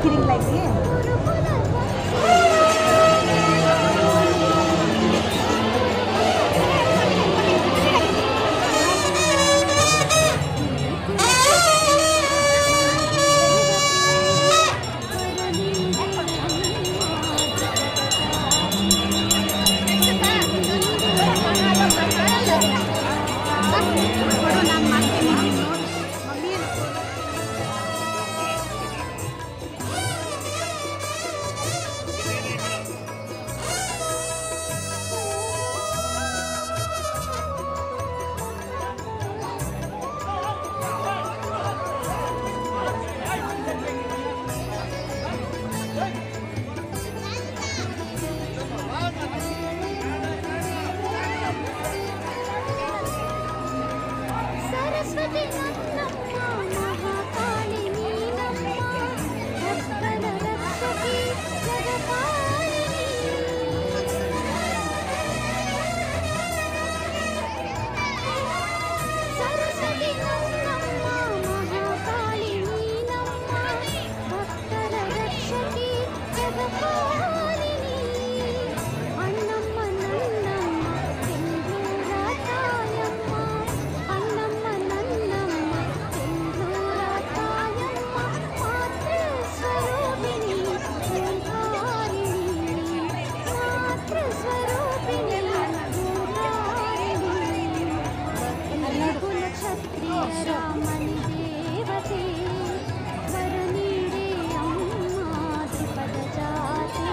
kidding like this? Saraswati ನನ್ನಮ್ಮ ಮಹಾಕಾಳಿ ನೀನಮ್ಮ ಭಕ್ತನ ರಕ್ಷಕಿ ಜಗಪಾಲಿನಿ ಸರಸ್ವತಿ ನನ್ನಮ್ಮ ಮಹಾಕಾಳಿ ನೀನಮ್ಮ ಭಕ್ತರ ರಕ್ಷಕಿ ಜಗಪಾಲಿನಿ ಅಣ್ಣಮ್ಮ ನನ್ನಮ್ಮ ಸಿಂಧೂರ ತಾಯಮ್ಮ ಅಣ್ಣಮ್ಮ ನನ್ನಮ್ಮ ಸಿಂಧೂರ ತಾಯಮ್ಮ ಮಾತೃ ಸ್ವರೂಪಿಣಿ ಓಂಕಾರಿಣಿ ಮಾತೃ ಸ್ವರೂಪಿಣಿ ಓಂಕಾರಿಣಿ ಕುಲ ಕ್ಷತ್ರಿಯರ ಮಣಿ ದೇವತೆ ವರ ನೀಡೆ ಅಮ್ಮ ತ್ರಿಪದ ಜಾತಿ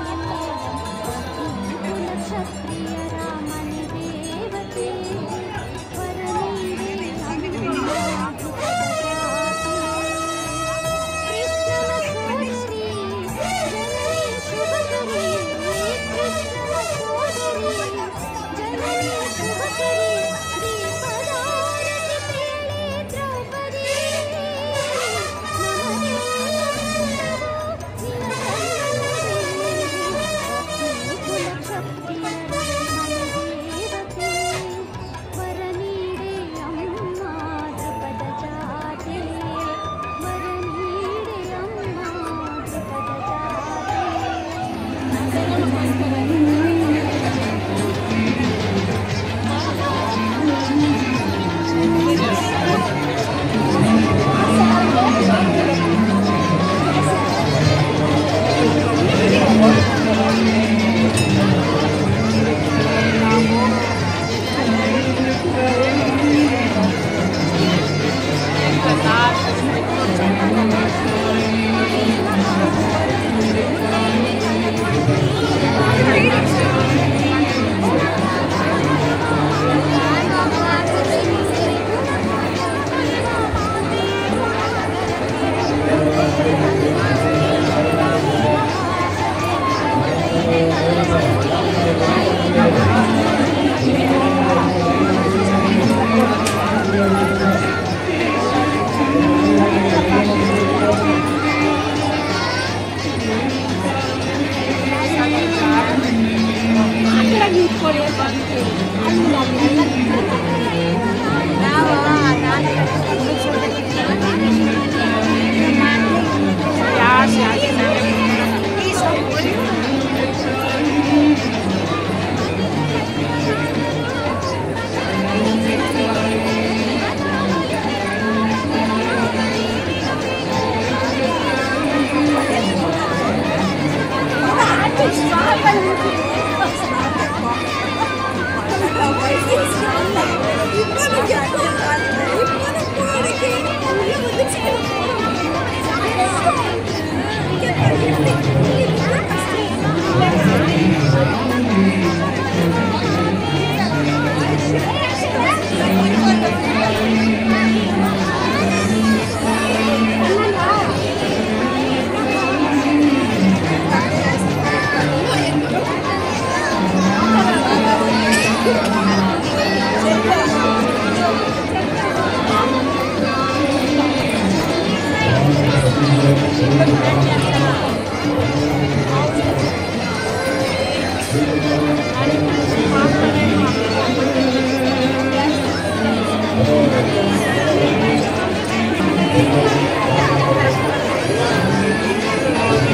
ಕುಲ ಕ್ಷತ್ರಿಯರ ಮಣಿ ದೇವತೆ ವರ ನೀಡೆ ಅಮ್ಮ ತ್ರಿಪದ ಜಾತಿ ಕೃಷ್ಣನ ಸೋದರಿ ಜನನಿ ಶುಭಕರಿ ಕೃಷ್ಣನ ಸೋದರಿ ಜನನಿ ಶುಭಕರಿ ದೀಪದಾರತಿ ಪ್ರಿಯಳೆ ದ್ರೌಪದಿ ನಮನೇ ಕುಲ ಕ್ಷತ್ರಿಯರ ಮನದೇವತೆ ವರ ನೀಡೆ ಅಮ್ಮ ದ್ರುಪದ ಜಾತಿ ವರ ನೀಡೆ ಅಮ್ಮ ದ್ರುಪದ Thank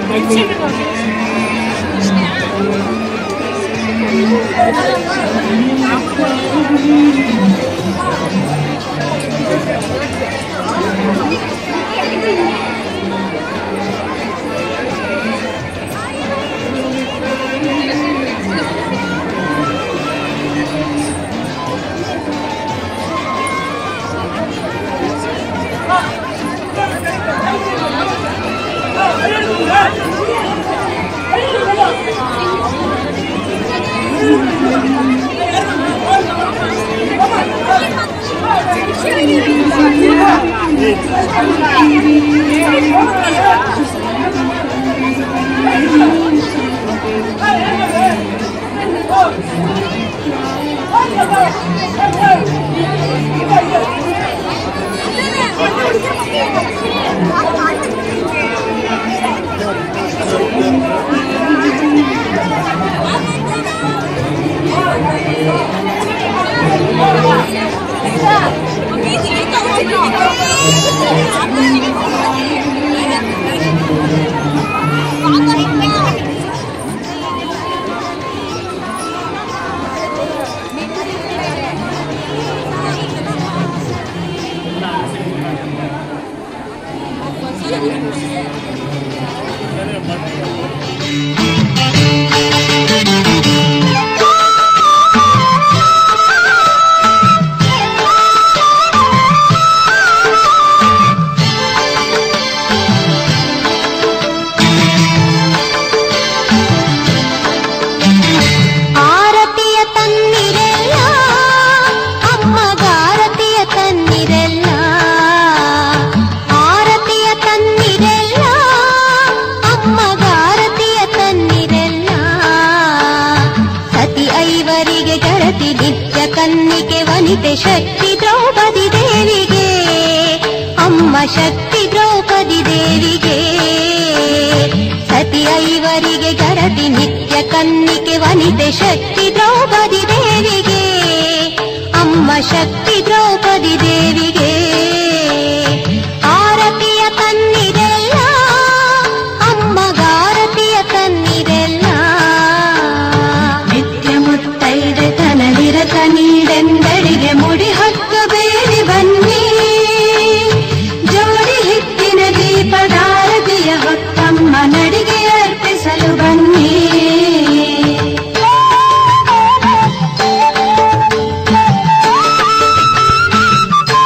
ಆರತಿಯ ತನ್ನಿರೆಲ್ಲ ಅಮ್ಮಗಾರತಿಯ ತನ್ನಿರೆಲ್ಲ ಆರತಿಯ ತನ್ನಿರೆಲ್ಲ ಅಮ್ಮಗಾರತಿಯ ತನ್ನಿರೆಲ್ಲ ಸತಿ ಐವರಿಗೆ ಗರತಿ ನಿತ್ಯ ಕನ್ನಿಕೆ ವನಿತೆ ಶಕ್ತಿ ದ್ರೌಪದಿ ದೇವಿಗೆ ಅಮ್ಮ ಶಕ್ತಿ ದ್ರೌಪದಿ ದೇವಿಗೆ ಸತಿ ಐವರಿಗೆ ಗರತಿ ನಿತ್ಯ ಕನ್ನಿಕೆ ವನಿತೆ ಶಕ್ತಿ ದ್ರೌಪದಿ ದೇವಿಗೆ ಅಮ್ಮ ಶಕ್ತಿ ದ್ರೌಪದಿ ದೇವಿಗೆ ಆರತಿಯ ತನ್ನಿರೆಲ್ಲ ಅಮ್ಮಗಾರತಿಯ ತನ್ನಿರೆಲ್ಲ ನಿತ್ಯ ಮುತ್ತೈದೆ ತನಲಿರತ ನೀಡೆಂದರಿಗೆ ಮುಡಿ ಹಕ್ಕ ಬೇಡಿ ಬನ್ನಿ ಜೋಡಿ ಹಿತ್ತಿನ ದೀಪದಾರತಿಯ ಹೊತ್ತಮ್ಮ ನಡಿಗೆ ಅರ್ಪಿಸಲು ಬನ್ನಿ ಆ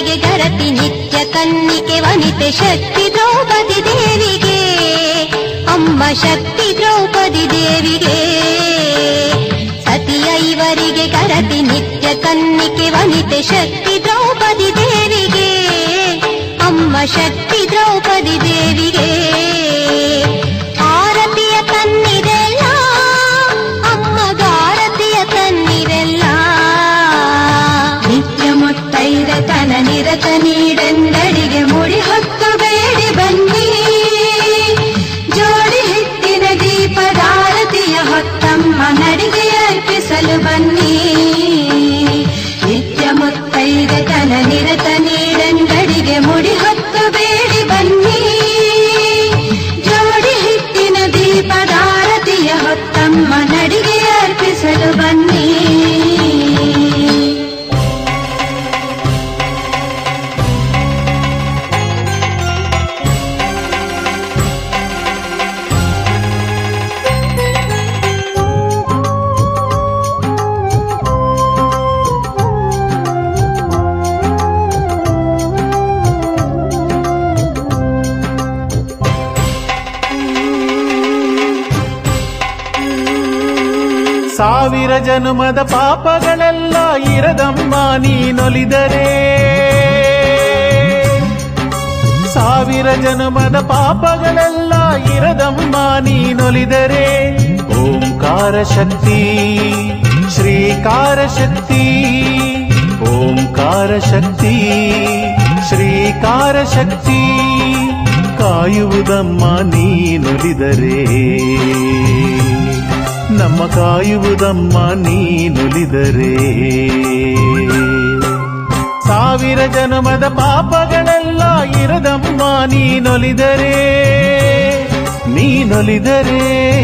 ಐವರಿಗೆ ಗರತಿ ನಿತ್ಯ ಕನ್ನಿಕೆ ವನಿತೆ ಶಕ್ತಿ ದ್ರೌಪದಿ ದೇವಿಗೆ ಅಮ್ಮ ಶಕ್ತಿ ದ್ರೌಪದಿ ದೇವಿಗೆ ಸತಿ ಐವರಿಗೆ ಗರತಿ ನಿತ್ಯ ಕನ್ನಿಕೆ ವನಿತೆ ಶಕ್ತಿ ದ್ರೌಪದಿ ದೇವಿಗೆ ಅಮ್ಮ ಶಕ್ತಿ ದ್ರೌಪದಿ ದೇವಿಗೆ ಆರತಿಯ ತನ್ನಿದೆಲ್ಲ ಅಮ್ಮ ಗಾರತಿಯ ತನ್ನಿವೆಲ್ಲ ನಿತ್ಯ ಮುತ್ತೈದ ತನ ನಿರತ ನೀಡೆಂದಡಿಗೆ ಮುಡಿ ಹೊತ್ತು ಬೇಡಿ ಬನ್ನಿ ಜೋಡಿ ಹಿಟ್ಟಿನ ದೀಪದಾರತಿಯ ಹೊತ್ತಮ್ಮ ನಡಿಗೆ ಅರ್ಪಿಸಲು ಬನ್ನಿ ನಿತ್ಯ ಮುತ್ತೈದ ತನ ನಿರತ ನೀಡೆಂದಡಿಗೆ ಮುಡಿ ಹೊತ್ತು ಬೇಡಿ ಬನ್ನಿ ಜೋಡಿ ಹಿಟ್ಟಿನ ದೀಪದಾರತಿಯ ಹೊತ್ತಮ್ಮ ನಡಿಗೆ ಅರ್ಪಿಸಲು ಬನ್ನಿ ಸಾವಿರ ಜನುಮದ ಪಾಪಗಳೆಲ್ಲ ಇರದಮ್ಮ ನೀನೊಲಿದರೆ ಸಾವಿರ ಜನುಮದ ಪಾಪಗಳೆಲ್ಲ ಇರದಮ್ಮ ನೀನೊಲಿದರೆ ಓಂಕಾರ ಶಕ್ತಿ ಶ್ರೀಕಾರ ಶಕ್ತಿ ಓಂಕಾರ ಶಕ್ತಿ ಶ್ರೀಕಾರ ಶಕ್ತಿ ಕಾಯುವುದಮ್ಮ ನೀನೊಲಿದರೆ ನಮ್ಮ ಕಾಯುವುದಮ್ಮ ನೀನುಲಿದರೆ ಸಾವಿರ ಜನ್ಮದ ಪಾಪಗಳೆಲ್ಲ ಇರದಮ್ಮ ನೀನೊಲಿದರೆ ನೀನೊಲಿದರೆ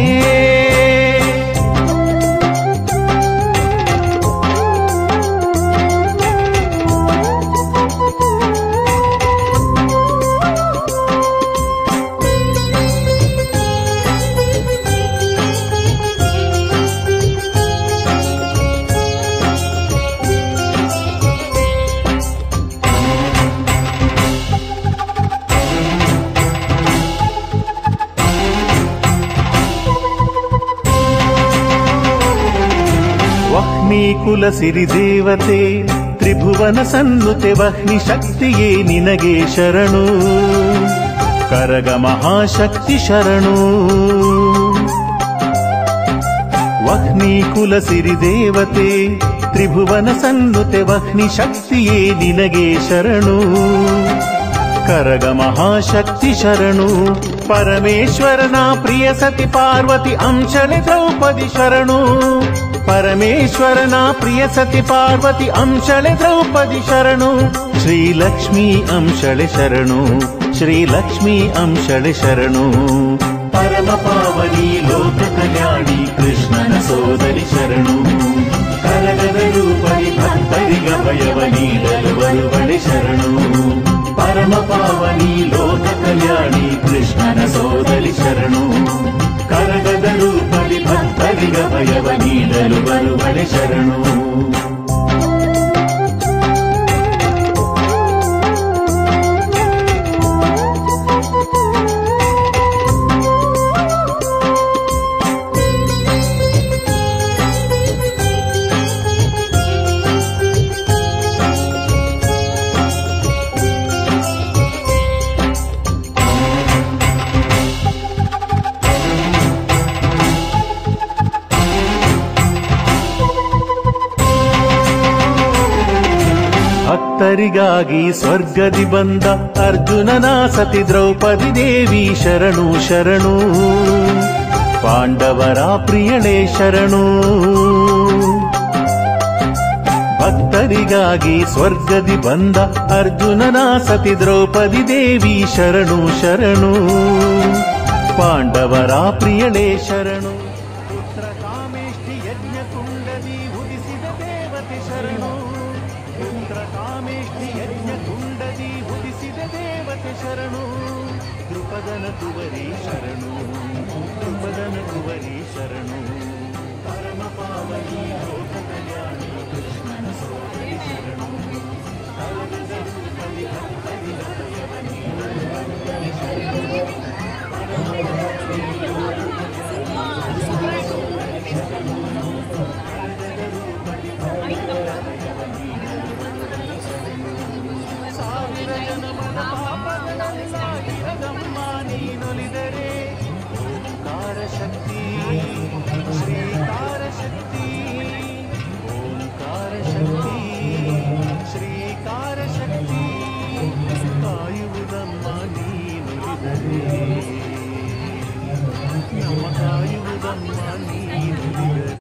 ವಹ್ನಿ ಕುಲ ಸಿರಿ ದೇವತೆ ತ್ರಿಭುವನ ಸನ್ನುತೆ ವಹ್ನಿ ಶಕ್ತಿಯೇ ನಿನಗೆ ಶರಣು ಕರಗ ಮಹಾಶಕ್ತಿ ಶರಣು ವಹ್ನಿ ಕುಲ ಸಿರಿ ದೇವತೆ ತ್ರಿಭುವನ ಸನ್ನುತೆ ವಹ್ನಿ ಶಕ್ತಿಯೇ ನಿನಗೆ ಶರಣು ಕರಗ ಮಹಾಶಕ್ತಿ ಶರಣು ಪರಮೇಶ್ವರನ ಪ್ರಿಯ ಸತಿ ಪಾರ್ವತಿ ಅಂಶಳೆ ದ್ರೌಪದಿ ಶರಣು ಪರಮೇಶ್ವರನ ಪ್ರಿಯ ಸತಿ ಪಾರ್ವತಿ ಅಂಶಳೆ ದ್ರೌಪದಿ ಶರಣು ಶ್ರೀಲಕ್ಷ್ಮೀ ಅಂಶಳೆ ಶರಣು ಶ್ರೀಲಕ್ಷ್ಮೀ ಅಂಶಳೆ ಶರಣು ಪರಮ ಪಾವನಿ ಲೋಕ ಕಲ್ಯಾಣಿ ಕೃಷ್ಣನ ಸೋದರಿ ಶರಣು ಕರಗದ ರೂಪದಿ ಭಕ್ತರಿಗ ಭಯವ ನೀಡಲು ಬರುವಳೆ ಶರಣು ಪರಮ ಪಾವನಿ ಲೋಕ ಕಲ್ಯಾಣಿ ಕೃಷ್ಣನ ಸೋದರಿ ಶರಣು ಕರಗದ ರೂಪದಿ ಭಕ್ತರಿಗ ಭಯವ ನೀಡಲು ಬರುವಳೆ ಶರಣು ಭಕ್ತರಿಗಾಗಿ ಸ್ವರ್ಗದಿ ಬಂದ ಅರ್ಜುನನ ಸತಿ ದ್ರೌಪದಿ ದೇವಿ ಶರಣು ಶರಣು ಪಾಂಡವರ ಪ್ರಿಯಳೇ ಶರಣು ಭಕ್ತರಿಗಾಗಿ ಸ್ವರ್ಗದಿ ಬಂದ ಅರ್ಜುನನ ಸತಿ ದ್ರೌಪದಿ ದೇವಿ ಶರಣು ಶರಣು ಪಾಂಡವರ ಪ್ರಿಯಳೇ ಶರಣು ಪುತ್ರ ಕಾಮೇಷ್ಟಿ ಯಜ್ಞ ಕುಂಡದಿ ಉದಿಸಿದ ದೇವತೆ ಶರಣು ಪುತ್ರ ಕಾಮೇಷ್ಟಿ ಯಜ್ಞ ಕುಂಡದಿ ಉದಿಸಿದ ದೇವತೆ ಶರಣು ದೃಪದನ ತುವರಿ ಶರಣು